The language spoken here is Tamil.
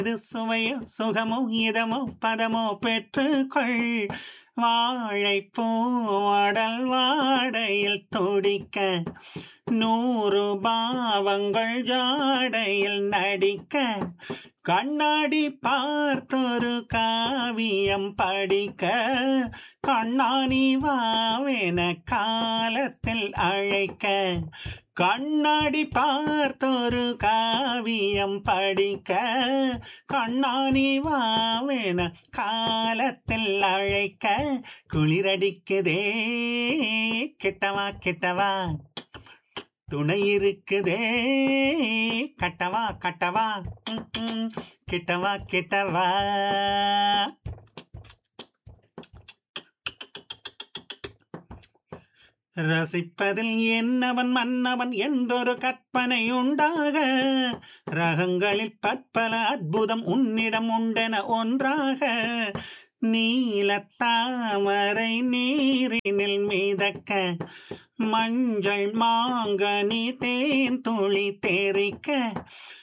இது சுவையோ சுகமோ இதமோ பதமோ பெற்றுக்கொள் வாழைப்பூடல் வாடையில் துடிக்க நூறு பாவங்கள் ஜாடையில் நடிக்க கண்ணாடி பார்த்தொரு காவியம் படிக்க கண்ணாணி வாவென காலத்தில் அழைக்க கண்ணாடி பார்த்தொரு காவியம் படிக்க கண்ணாணி வாவென காலத்தில் அழைக்க குளிரடிக்குதே கிட்டவா கிட்டவா துணை இருக்குதே கட்டவா கட்டவா ம், ம், கிட்டவா கிட்டவா ரசிப்பதில் என்னவன் மன்னவன் என்றொரு கற்பனை உண்டாக ரகங்களில் பற்பல அற்புதம் உன்னிடம் உண்டென ஒன்றாக நீலத்தாமரை நீரினில் மிதக்க மஞ்சள் மாங்கனி தேன் துளி தேரிக்க